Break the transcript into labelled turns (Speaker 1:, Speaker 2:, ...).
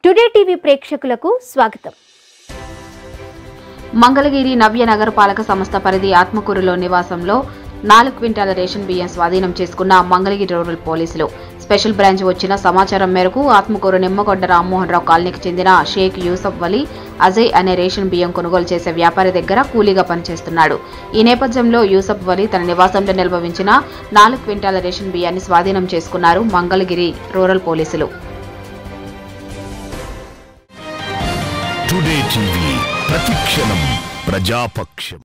Speaker 1: today TV ప్రేక్షకులకు స్వాగతం
Speaker 2: మంగళగిరి నవ్య నగరపాలక సంస్థ పరిధి ఆత్మకూరులో నివాసంలో నాలుగు క్వింటాల రేషన్ బియ్యం స్వాధీనం చేసుకున్న మంగళగిరి రూరల్ పోలీసులు స్పెషల్ బ్రాంచ్ వచ్చిన సమాచారం మేరకు ఆత్మకూరు నిమ్మగొండ రామ్మోహన్ రావు కాలనీకి చెందిన షేక్ యూసఫ్ వలీ అజయ్ అనే రేషన్ బియ్యం కొనుగోలు చేసే వ్యాపారి దగ్గర కూలీగా పనిచేస్తున్నాడు ఈ నేపథ్యంలో యూసఫ్ వలీ తన నివాసంలో నిల్వవించిన నాలుగు క్వింటాల రేషన్ బియ్యాన్ని స్వాధీనం చేసుకున్నారు మంగళగిరి రూరల్ పోలీసులు
Speaker 3: టుడే టీవీ ప్రతిక్షణం ప్రజాపక్షం